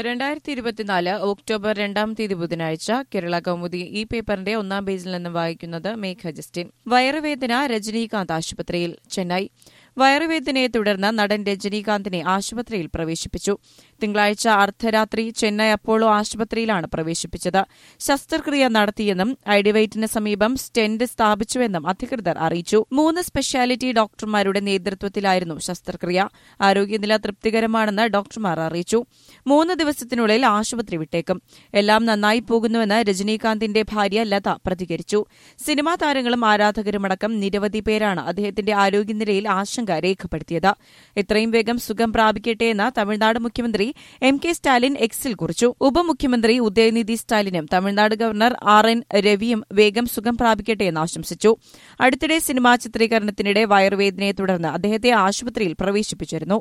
രണ്ടായിരത്തി ഇരുപത്തിനാല് ഒക്ടോബർ രണ്ടാം തീയതി ബുധനാഴ്ച കേരള കൗമുദി ഈ പേപ്പറിന്റെ ഒന്നാം പേജിൽ നിന്ന് വായിക്കുന്നത് മേഘ ജസ്റ്റിൻ വയറുവേദന രജനീകാന്ത് ആശുപത്രിയിൽ ചെന്നൈ വയറുവേദനയെ തുടർന്ന് നടൻ രജനീകാന്തിനെ ആശുപത്രിയിൽ പ്രവേശിപ്പിച്ചു തിങ്കളാഴ്ച അർദ്ധരാത്രി ചെന്നൈ അപ്പോളോ ആശുപത്രിയിലാണ് പ്രവേശിപ്പിച്ചത് ശസ്ത്രക്രിയ നടത്തിയെന്നും ഐഡിവൈറ്റിന് സമീപം സ്റ്റെന്റ് സ്ഥാപിച്ചുവെന്നും അധികൃതർ അറിയിച്ചു മൂന്ന് സ്പെഷ്യാലിറ്റി ഡോക്ടർമാരുടെ നേതൃത്വത്തിലായിരുന്നു ശസ്ത്രക്രിയ ആരോഗ്യനില തൃപ്തികരമാണെന്ന് ഡോക്ടർമാർ അറിയിച്ചു മൂന്ന് ദിവസത്തിനുള്ളിൽ ആശുപത്രി വിട്ടേക്കും എല്ലാം നന്നായി പോകുന്നുവെന്ന് രജനീകാന്തിന്റെ ഭാര്യ ലത പ്രതികരിച്ചു സിനിമാ താരങ്ങളും ആരാധകരുമടക്കം നിരവധി പേരാണ് അദ്ദേഹത്തിന്റെ ആരോഗ്യനിലയിൽ ആശങ്ക രേഖപ്പെടുത്തിയത് എത്രയും വേഗം സുഖം പ്രാപിക്കട്ടെ എന്ന് തമിഴ്നാട് മുഖ്യമന്ത്രി എം കെ സ്റ്റാലിൻ എക്സിൽ കുറിച്ചു ഉപമുഖ്യമന്ത്രി ഉദയനിധി സ്റ്റാലിനും തമിഴ്നാട് ഗവർണർ ആർ എൻ രവിയും വേഗം സുഖം പ്രാപിക്കട്ടെ എന്ന് ആശംസിച്ചു അടുത്തിടെ സിനിമാ ചിത്രീകരണത്തിനിടെ വയറുവേദനയെ തുടർന്ന് അദ്ദേഹത്തെ ആശുപത്രിയിൽ പ്രവേശിപ്പിച്ചിരുന്നു